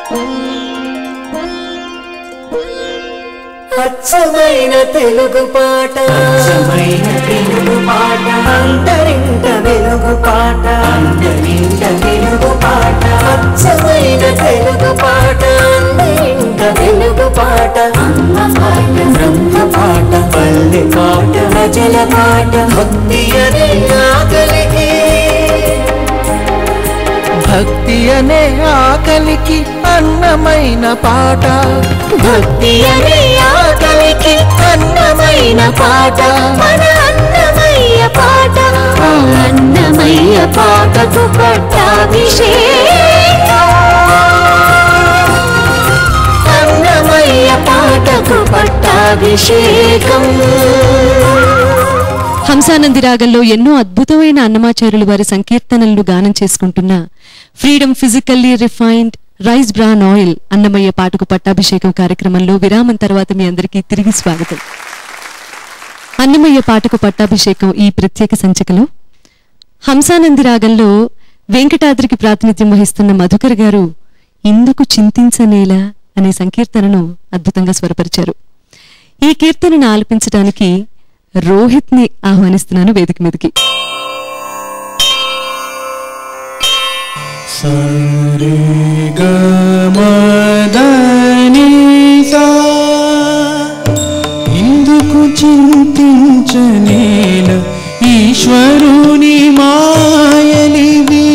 అచ్చమైన తెలుగు పాట అచ్చమైన తెలుగు పాట అంతరింట వెలుగు పాట అందరింట తెలుగు పాట అచ్చమైన తెలుగు పాట అంతరింట వెలుగు పాట అమ్మ పాట బ్రహ్మ పాట పల్లె పాట ప్రజల పాట భక్తి అనే ఆకలికి భక్తి అనే ఆకలికి అన్నమైన పాట భక్తి అనే ఆకలికి అన్నమైన పాట మన అన్నమయ్య పాట ఆ అన్నమయ్య పాటకు పట్టాభిషేకం అన్నమయ్య పాటకు పట్టాభిషేకం హంసానంది రాగంలో ఎన్నో అద్భుతమైన అన్నమాచార్యులు వారి సంకీర్తనలను గానం చేసుకుంటున్న Freedom physically refined rice bran oil Annamayya పాటకు పట్టాభిషేకం కార్యక్రమంలో విరామం తర్వాత మీ అందరికీ తిరిగి స్వాగతం అన్నమయ్య పాటకు పట్టాభిషేకం ఈ ప్రత్యేక సంచికలో హంసానంది రాగంలో వెంకటాద్రికి ప్రాతినిధ్యం వహిస్తున్న మధుకర్ గారు ఇందుకు చింతించనేలా అనే సంకీర్తనను అద్భుతంగా స్వరపరిచారు ఈ కీర్తనను ఆలపించడానికి రోహిత్ ని ఆహ్వానిస్తున్నాను వేదిక మీదకి సరే గమదని ఇందుకు చింతించనేల ఈశ్వరుని మాయలివి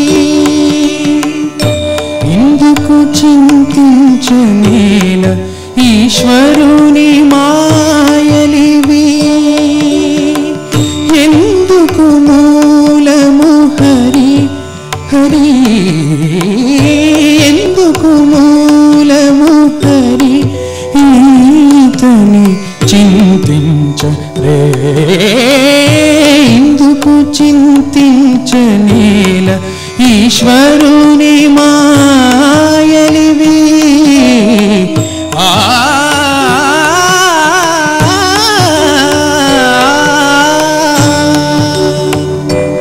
ఇందుకు చింతించనేల ఈశ్వరుని మాయలివి ఎందుకు మూలము హరి హరి ఎందుకు మూలము హరి ఈతని చింతించ రే ఎందుకు చింతించనేల ఈశ్వరుని మాయలివి ఆ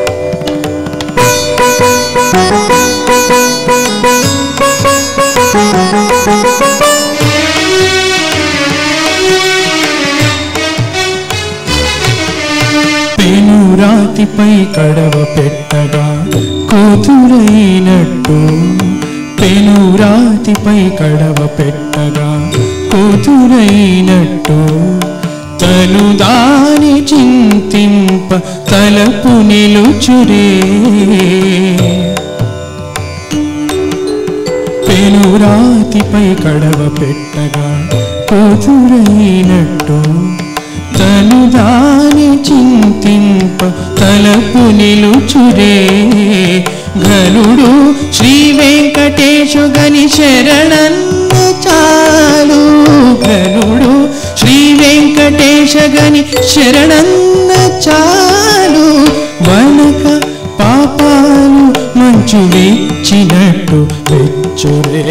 పెనురాతిపై కడవ పెట్టగా కూతురైనట్టు పెనురాతిపై కడవ పెట్టగా కూతురైనట్టు తను దాని చింతింప తలపు నిలుచురే పెనురాతిపై కడవ పెట్టగా కూతురైనట్టు తను దాని చింతింప తలపు నిలుచురే ఘనుడు శ్రీ వెంకటేశు గని శరణన్ను చాలు ఘనుడు శ్రీ వెంకటేశ గని శరణన్న చాలు వనక పాపాలు మంచు వెచ్చినట్టు వెచ్చురే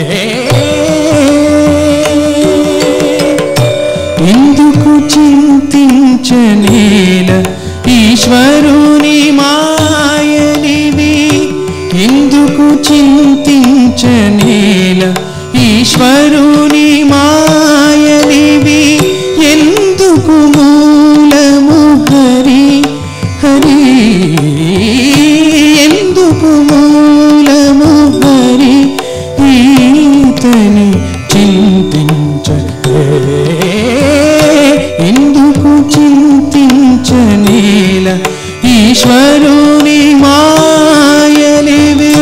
ఎందుకు చింతించనేల ఈశ్వరుని మాయనివి ఎందుకు చింతించనేల ఈశ్వరుని మాయనివి ఎందుకు మూలము హరి హరి ఎందుకు మూలము హరి ఈతని చింతించ ఎందుకు చింతించనేల ఈశ్వరుని మాయలివే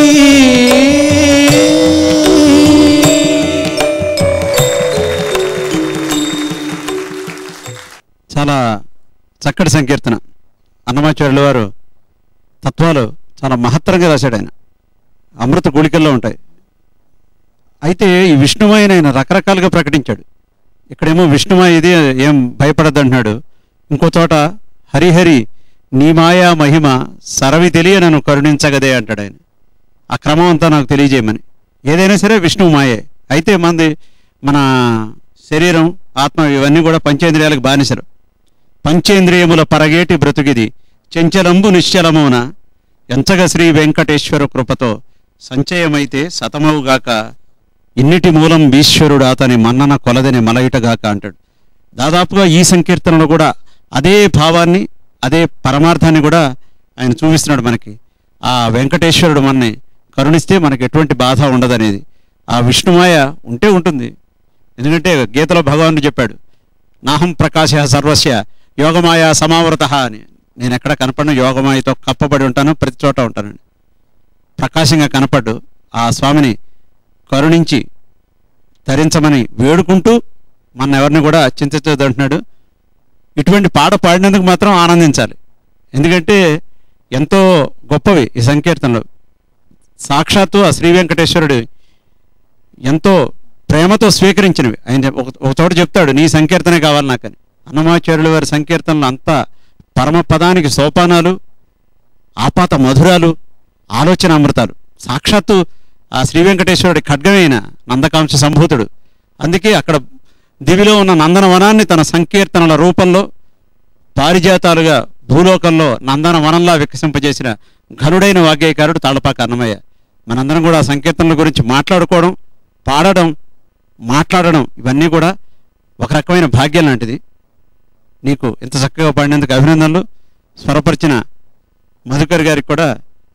చాలా చక్కటి సంకీర్తన అన్నమాచార్యుల వారు తత్వాలు చాలా మహత్తరంగా రాశాడు ఆయన అమృత గుళికల్లో ఉంటాయి అయితే ఈ విష్ణుమయ్యని ఆయన రకరకాలుగా ప్రకటించాడు ఇక్కడేమో విష్ణుమయ్య ఇది ఏం భయపడద్దు అంటున్నాడు ఇంకో చోట హరిహరి నీ మాయా మహిమ సరవి తెలియ నన్ను కరుణించగదే అంటాడు ఆయన ఆ క్రమం అంతా నాకు తెలియజేయమని ఏదైనా సరే విష్ణువు మాయే అయితే మంది మన శరీరం ఆత్మ ఇవన్నీ కూడా పంచేంద్రియాలకు బానిసలు పంచేంద్రియముల పరగేటి బ్రతుకిది చెంచలంబు నిశ్చలమున ఎంచగ శ్రీ వెంకటేశ్వర కృపతో సంచయమైతే సతమవుగాక ఇన్నిటి మూలం ఈశ్వరుడు అతని మన్నన కొలదని మలయిటగాక అంటాడు దాదాపుగా ఈ సంకీర్తనలో కూడా అదే భావాన్ని అదే పరమార్థాన్ని కూడా ఆయన చూపిస్తున్నాడు మనకి ఆ వెంకటేశ్వరుడు మనని కరుణిస్తే మనకి ఎటువంటి బాధ ఉండదనేది ఆ విష్ణుమాయ ఉంటే ఉంటుంది ఎందుకంటే గీతలో భగవానుడు చెప్పాడు నాహం ప్రకాశ సర్వస్య యోగమాయ సమావృత అని నేను ఎక్కడ కనపడిన యోగమాయతో కప్పబడి ఉంటాను ప్రతి చోట ఉంటానండి ప్రకాశంగా కనపడ్డు ఆ స్వామిని కరుణించి ధరించమని వేడుకుంటూ మన ఎవరిని కూడా చింతించదంటున్నాడు ఇటువంటి పాట పాడినందుకు మాత్రం ఆనందించాలి ఎందుకంటే ఎంతో గొప్పవి ఈ సంకీర్తనలు సాక్షాత్తు ఆ శ్రీ వెంకటేశ్వరుడు ఎంతో ప్రేమతో స్వీకరించినవి ఆయన చెప్- ఒక ఒక చోట చెప్తాడు నీ సంకీర్తనే కావాలి నాకని అన్నమాచార్యుల వారి సంకీర్తనలు అంతా పరమపదానికి సోపానాలు ఆపాత మధురాలు ఆలోచన అమృతాలు సాక్షాత్తు ఆ శ్రీ వెంకటేశ్వరుడి ఖడ్గమైన నందకాంశ సంభూతుడు అందుకే అక్కడ దివిలో ఉన్న నందనవనాన్ని తన సంకీర్తనల రూపంలో పారిజాతాలుగా భూలోకంలో నందనవనంలా వికసింపజేసిన ఘనుడైన వాగ్గేయకారుడు తాళపాక అన్నమయ్య మనందరం కూడా ఆ సంకీర్తనల గురించి మాట్లాడుకోవడం పాడడం మాట్లాడడం ఇవన్నీ కూడా ఒక రకమైన భాగ్యం లాంటిది నీకు ఇంత చక్కగా పాడినందుకు అభినందనలు స్వరపరిచిన మధుకర్ గారికి కూడా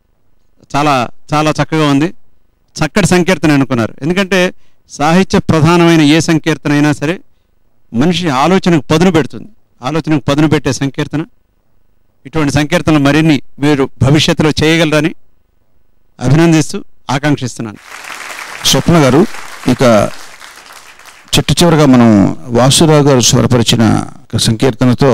చాలా చాలా చక్కగా ఉంది చక్కటి సంకీర్తన అనుకున్నారు ఎందుకంటే సాహిత్య ప్రధానమైన ఏ సంకీర్తన అయినా సరే మనిషి ఆలోచనకు పదును పెడుతుంది ఆలోచనకు పదును పెట్టే సంకీర్తన ఇటువంటి సంకీర్తనలు మరిన్ని మీరు భవిష్యత్తులో చేయగలరని అభినందిస్తూ ఆకాంక్షిస్తున్నాను స్వప్న గారు ఇక చిట్టు చివరగా మనం వాసురావు గారు స్వరపరిచిన ఒక సంకీర్తనతో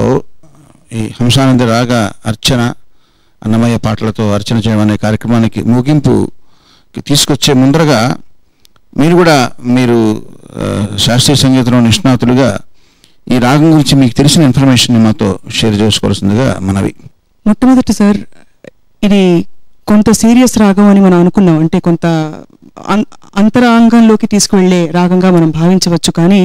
ఈ హంసానంద రాగ అర్చన అన్నమయ్య పాటలతో అర్చన చేయడం అనే కార్యక్రమానికి ముగింపుకి తీసుకొచ్చే ముందరగా మీరు కూడా మీరు ఆ, శాస్త్రీయ సంగీతంలో నిష్ణాతులుగా ఈ రాగం గురించి మీకు తెలిసిన ఇన్ఫర్మేషన్ మాతో షేర్ చేసుకోవాల్సిందిగా మనవి మొట్టమొదటి సార్ ఇది కొంత సీరియస్ రాగం అని మనం అనుకున్నాం అంటే కొంత అం- అంతరాంగంలోకి తీసుకువెళ్ళే రాగంగా మనం భావించవచ్చు కానీ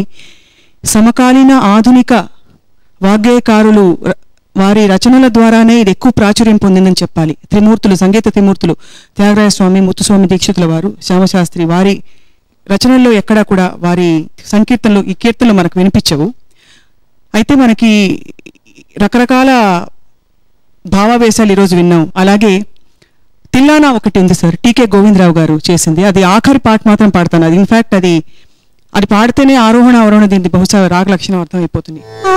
సమకాలీన ఆధునిక వాగ్గేయకారులు ర- వారి రచనల ద్వారానే ఇది ఎక్కువ ప్రాచుర్యం పొందిందని చెప్పాలి త్రిమూర్తులు సంగీత త్రిమూర్తులు త్యాగరాయ స్వామి ముత్తుస్వామి దీక్షితుల వారు శ్యామశాస్త్రి వారి రచనల్లో ఎక్కడా కూడా వారి సంకీర్తనలు ఈ కీర్తనలు మనకు వినిపించవు అయితే మనకి రకరకాల భావావేశాలు ఈరోజు విన్నాం అలాగే తిల్లానా ఒకటి ఉంది సార్ టీకే గోవిందరావు గారు చేసింది అది ఆఖరి పాట మాత్రం పాడతాను అది ఇన్ఫాక్ట్ అది అది పాడితేనే ఆరోహణ అవరోహణ దీనికి బహుశా రాగ లక్షణం అర్థం అయిపోతుంది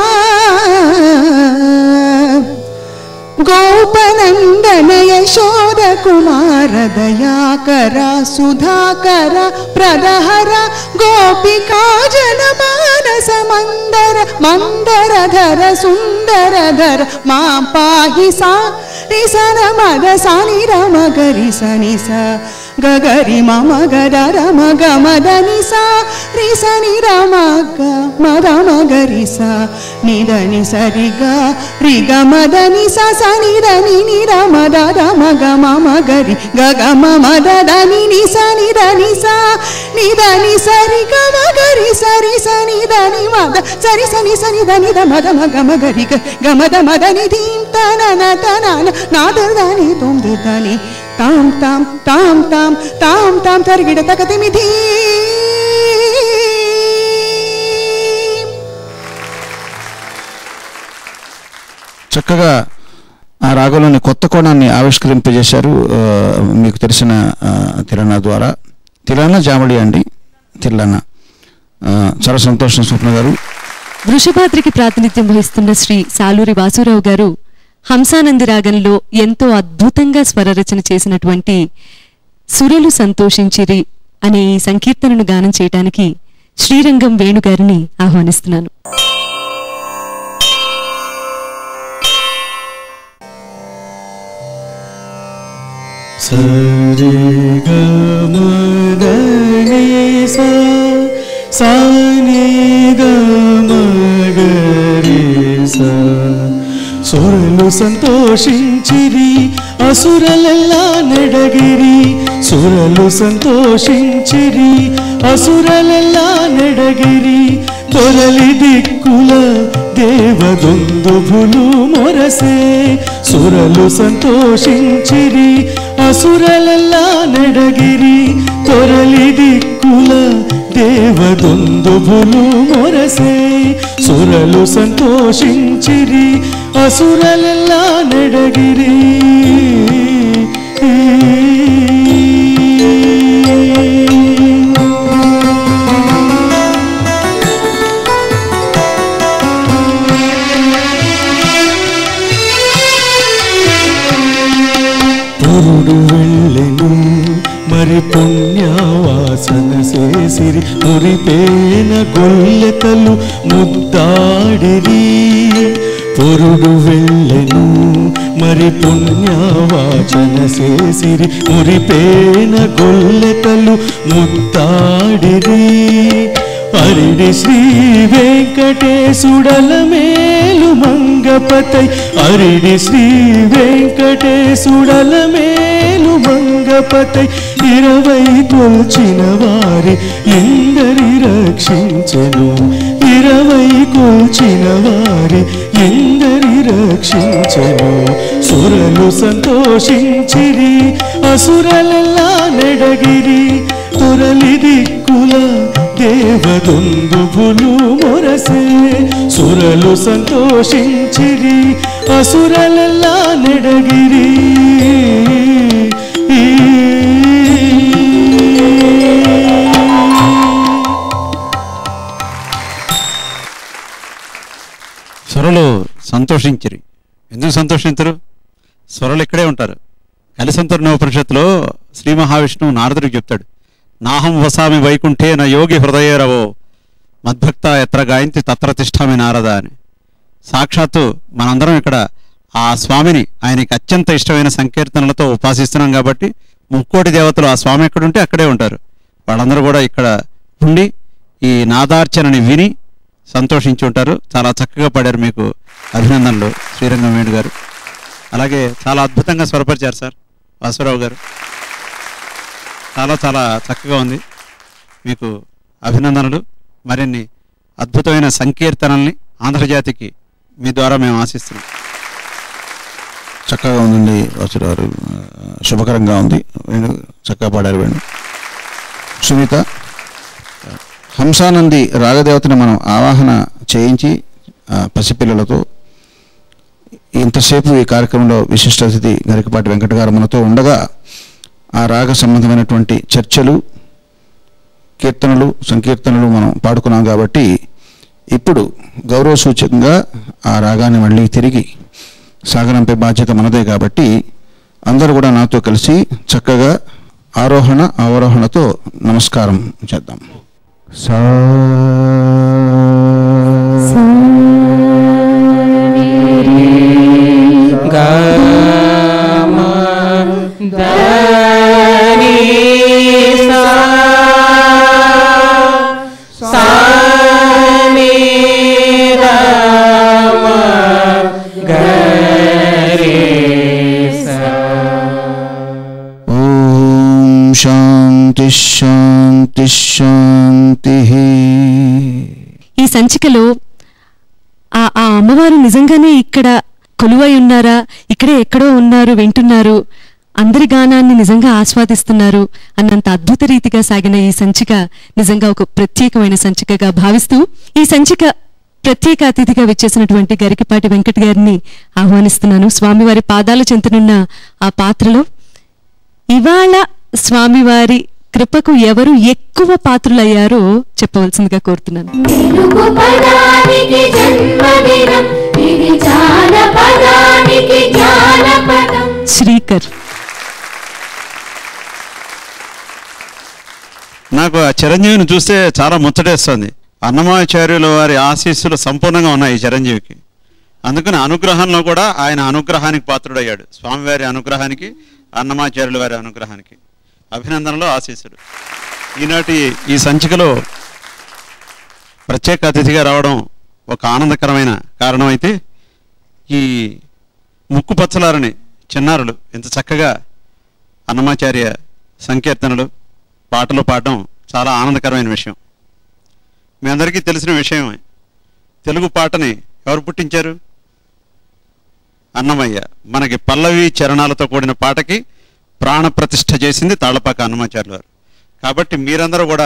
గోపనందన యశోద కుమార దయాకర సుధాకర ప్రదహర గోపికా జన మానస మందర మందరధర సుందరధర మా పాహి సా రిసన మద సని రమ గరి సని స గగరి మమ గద రమ గ మద ని సా రి సని రమ గ మద మగరి స నిదని సరి గ రి గ మద ని స సని దని ని ర మద ద మగ మమ గరి గ గ మమ ద ద ని ని స ని ద ని స ని ద ని సరి గ మ గరి సరి స ని ద ని మద సరి స ని స ని ద ని ద మద మగ మ గరి గ గ మద మద ని ధీం త న న త న న నా ద ద ని తుం ది ద ని తాం తాం తాం తాం తాం తాం తరిగిడ తగతి మిధి చక్కగా ఆ రాగంలోని కొత్త కోణాన్ని ఆవిష్కరింపజేశారు ఆ, మీకు తెలిసిన ఆ, తిలనా ద్వారా తిలనా జామడి అండి తిల్లన ఆ, చాలా సంతోషం స్వప్న గారు వృషభాద్రికి ప్రాతినిధ్యం వహిస్తున్న శ్రీ సాలూరి వాసురావు గారు హంసానంది రాగంలో ఎంతో అద్భుతంగా స్వరరచన చేసినటువంటి సురలు సంతోషించిరి అనే ఈ సంకీర్తనను గానం చేయటానికి శ్రీరంగం వేణుగారిని ఆహ్వానిస్తున్నాను సరి గమదని సా సాని గమగరి సా సురలు సంతోషించిరి అసురలెల్లా నెడగిరి సురలు సంతోషించిరి అసురలెల్లా నెడగిరి దొరలి దిక్కుల దేవదొందుభులు మొరసే సురలు సంతోషించిరి అసురలెల్లా నెడగిరి తొరలి దిక్కుల దేవదుందుభులు మొరసే సురలు సంతోషించిరి అసురలెల్లా నెడగిరి పురుడు వెళ్ళెను మరి పుణ్యవాసన చేసిరి మురిపేన గొల్లెతలు ముద్దాడిరి పురుడు వెళ్ళెను మరి పుణ్యవాచన చేసిరి మురిపేన గొల్లెతలు ముద్దాడిరి అరిడి శ్రీ వెంకటేశుడల మేలు మంగపతై అరిడి శ్రీ వెంకటేశుడల మేలు మంగపతై ఇరవై కొల్చిన వారి ఎందరి రక్షించెను ఇరవై కొల్చిన వారి ఎందరి రక్షించెను సురలు సంతోషించిరి అసురలెల్లా నెడగిరి తొరలి దిక్కుల దేవదుందుభులు మొరసే సురలు సంతోషించిరి అసురలెల్లా నెడగిరి స్వరలు సంతోషించిరి ఎందుకు సంతోషించరు స్వరలు ఇక్కడే ఉంటారు కలిసంతరుణ ఉపనిషత్తులో శ్రీ మహావిష్ణువు నారదుడికి చెప్తాడు నాహం వసామి వైకుంఠే నా యోగి హృదయేరవో మద్భక్త ఎత్ర గాయంతి తత్ర తిష్టామి నారద అని సాక్షాత్తు మనందరం ఇక్కడ ఆ స్వామిని ఆయనకి అత్యంత ఇష్టమైన సంకీర్తనలతో ఉపాసిస్తున్నాం కాబట్టి ముక్కోటి దేవతలు ఆ స్వామి ఎక్కడుంటే అక్కడే ఉంటారు వాళ్ళందరూ కూడా ఇక్కడ ఉండి ఈ నాదార్చనని విని సంతోషించి ఉంటారు చాలా చక్కగా పాడారు మీకు అభినందనలు శ్రీరంగం వేణు గారు అలాగే చాలా అద్భుతంగా స్వరపరిచారు సార్ వాసురావు గారు చాలా చాలా చక్కగా ఉంది మీకు అభినందనలు మరిన్ని అద్భుతమైన సంకీర్తనల్ని ఆంధ్రజాతికి మీ ద్వారా మేము ఆశిస్తున్నాం చక్కగా ఉందండి వాసురావు గారు ఆ, శుభకరంగా ఉంది వేణు చక్కగా పాడారు వేణు సునీత హంసానంది రాగదేవతని మనం ఆవాహన చేయించి ఆ, పసిపిల్లలతో ఇంతసేపు ఈ కార్యక్రమంలో విశిష్ట అతిథి గరికపాటి వెంకట గారు మనతో ఉండగా ఆ రాగ సంబంధమైనటువంటి చర్చలు కీర్తనలు సంకీర్తనలు మనం పాడుకున్నాం కాబట్టి ఇప్పుడు గౌరవ సూచకంగా ఆ రాగాన్ని మళ్ళీ తిరిగి సాగనంపే బాధ్యత మనదే కాబట్టి అందరూ కూడా నాతో కలిసి చక్కగా ఆరోహణ అవరోహణతో నమస్కారం చేద్దాం సా ఓం శాంతి శాంతి శాంతి ఈ సంచికలో ఆ ఆ అమ్మవారు నిజంగానే ఇక్కడ కొలువై ఉన్నారా ఇక్కడే ఎక్కడో ఉన్నారు వింటున్నారు అందరి గానాన్ని నిజంగా ఆస్వాదిస్తున్నారు అన్నంత అద్భుత రీతిగా సాగిన ఈ సంచిక నిజంగా ఒక ప్రత్యేకమైన సంచికగా భావిస్తూ ఈ సంచిక ప్రత్యేక అతిథిగా విచ్చేసినటువంటి గరికపాటి వెంకట్ గారిని ఆహ్వానిస్తున్నాను స్వామివారి పాదాల చెంతనున్న ఆ పాత్రలో ఇవాళ స్వామివారి కృపకు ఎవరు ఎక్కువ పాత్రులయ్యారో చెప్పవలసిందిగా కోరుతున్నాను తెలుగు పదానికి జన్మదినం ఇది జానపదానికి జ్ఞానపదం శ్రీకర్ నాకు ఆ చిరంజీవిని చూస్తే చాలా ముచ్చటేస్తుంది అన్నమాచార్యుల వారి ఆశీస్సులు సంపూర్ణంగా ఉన్నాయి ఈ చిరంజీవికి అందుకని అనుగ్రహంలో కూడా ఆయన అనుగ్రహానికి పాత్రుడయ్యాడు స్వామివారి అనుగ్రహానికి అన్నమాచార్యుల వారి అనుగ్రహానికి అభినందనలో ఆశీస్సులు ఈనాటి ఈ సంచికలో ప్రత్యేక అతిథిగా రావడం ఒక ఆనందకరమైన కారణం అయితే ఈ ముక్కు పచ్చలారని చిన్నారులు ఇంత చక్కగా అన్నమాచార్య సంకీర్తనలు పాటలు పాడడం చాలా ఆనందకరమైన విషయం మీ అందరికీ తెలిసిన విషయమే తెలుగు పాటని ఎవరు పుట్టించారు అన్నమయ్య మనకి పల్లవి చరణాలతో కూడిన పాటకి ప్రాణ ప్రతిష్ఠ చేసింది తాళపాక అన్నమాచార్యులు వారు కాబట్టి మీరందరూ కూడా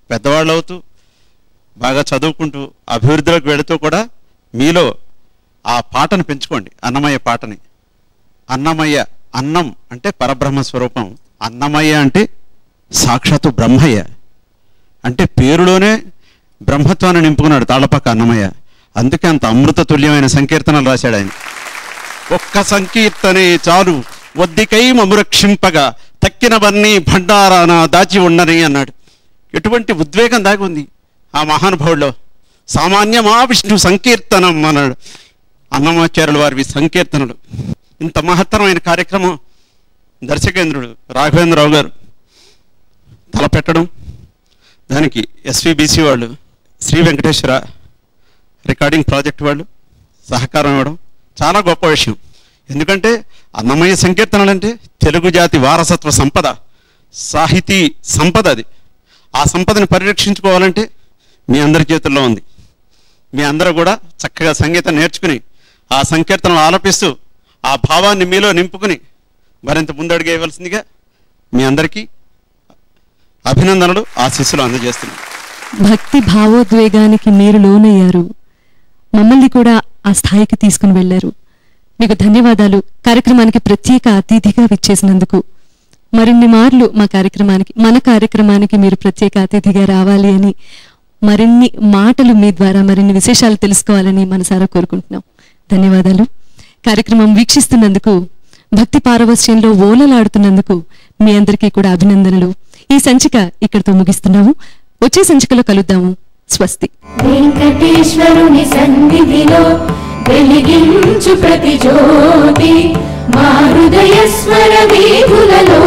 పెద్దవాళ్ళు అవుతూ బాగా చదువుకుంటూ అభివృద్ధిలోకి వెళుతూ కూడా మీలో ఆ పాటను పెంచుకోండి అన్నమయ్య పాటని అన్నమయ్య అన్నం అంటే పరబ్రహ్మ స్వరూపం అన్నమయ్య అంటే సాక్షాత్తు బ్రహ్మయ్య అంటే పేరులోనే బ్రహ్మత్వాన్ని నింపుకున్నాడు తాళపక్క అన్నమయ్య అందుకే అంత అమృత తుల్యమైన సంకీర్తనలు రాశాడు ఆయన ఒక్క సంకీర్తనే చాలు వద్దికై మమురక్షింపగా తక్కినవన్నీ భండారాన దాచి ఉండని అన్నాడు ఎటువంటి ఉద్వేగం దాగి ఉంది ఆ మహానుభావుల్లో సామాన్యమా విష్ణు సంకీర్తనం అన్నాడు అన్నమాచార్యుల వారి సంకీర్తనలు ఇంత మహత్తరమైన కార్యక్రమం దర్శకేంద్రుడు రాఘవేంద్రరావు గారు తలపెట్టడం దానికి ఎస్విబిసి వాళ్ళు శ్రీ వెంకటేశ్వర రికార్డింగ్ ప్రాజెక్ట్ వాళ్ళు సహకారం ఇవ్వడం చాలా గొప్ప విషయం ఎందుకంటే అన్నమయ్య సంకీర్తనలు అంటే తెలుగు జాతి వారసత్వ సంపద సాహితీ సంపద అది ఆ సంపదను పరిరక్షించుకోవాలంటే మీ అందరి చేతుల్లో ఉంది మీ అందరూ కూడా చక్కగా సంగీతం నేర్చుకుని ఆ సంకీర్తనలు ఆలపిస్తూ ఆ భావాన్ని మీలో నింపుకుని మరింత ముందడుగేయవలసిందిగా మీ అందరికీ అభినందనలు ఆశీస్సులు అందజేస్తున్నాను భక్తి భావోద్వేగానికి మీరు లోనయ్యారు మమ్మల్ని కూడా ఆ స్థాయికి తీసుకుని వెళ్ళారు మీకు ధన్యవాదాలు కార్యక్రమానికి ప్రత్యేక అతిథిగా విచ్చేసినందుకు మరిన్ని మార్లు మా కార్యక్రమానికి మన కార్యక్రమానికి మీరు ప్రత్యేక అతిథిగా రావాలి అని మరిన్ని మాటలు మీ ద్వారా మరిన్ని విశేషాలు తెలుసుకోవాలని మనసారా కోరుకుంటున్నాం ధన్యవాదాలు కార్యక్రమం వీక్షిస్తున్నందుకు భక్తి పారవస్యంలో ఓలలాడుతున్నందుకు మీ అందరికీ కూడా అభినందనలు ఈ సంచిక ఇక్కడితో ముగిస్తున్నాము వచ్చే సంచికలో కలుద్దాము స్వస్తి వెంకటేశ్వరుని సన్నిధిలో వెలిగించు ప్రతి జ్యోతి మా హృదయ స్వర వీధులలో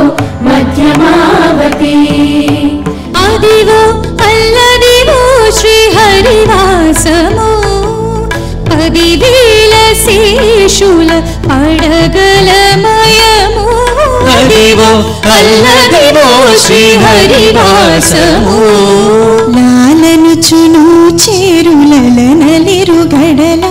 మధ్యమావతి అదివో అల్లదివో శ్రీహరివాసము పదివేల శేషుల అడగలమయము అదివో అల్లదివో శ్రీహరివాసము లాలను చును చేరులల నలిరు గడల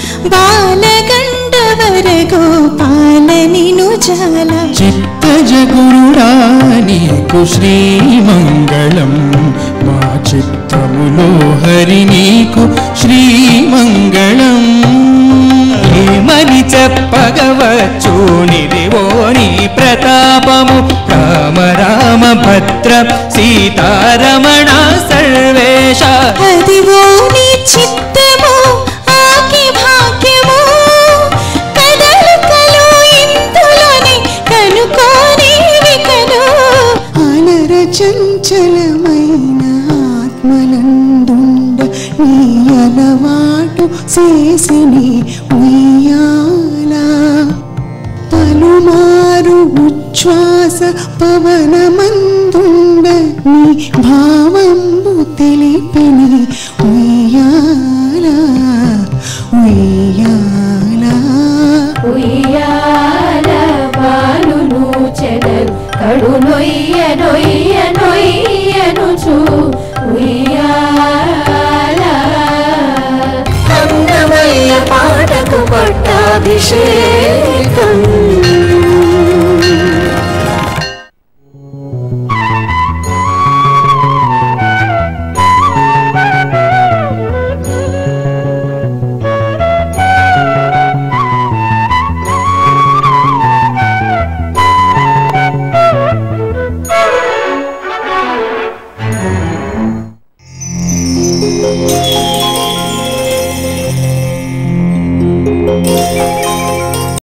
బాలగండవర గోపాల నిను జాల చిత్తజ గురుడా నీకు శ్రీమంగళం మా చిత్తములో హరి నీకు శ్రీమంగళం ఏమని చెప్పగవచ్చు నిదివో నీ ప్రతాపము రామ రామ భద్ర సీతారమణ సర్వేశ అదివో నీ చిత్తము ఆకి భాగ్యము కదలు కలు ఇందులోని కనుకోని వికలు అనర చంచలమైన ఆత్మలందుండ నీ అలవాటు చేసిని ఉయ్యాలా పలుమారు ఉచ్ఛ్వాస పవనమందుండ నీ భావంబు తెలిపిని ఉయ్యాలా ఉయ్యాలా ఉయ్యాల బాలును చెదరు కడు నొయ్య నొయ్య నొయ్యనుచు ఉయ్యాల అన్నమయ్య పాటకు పట్టాభిషేకం ఆ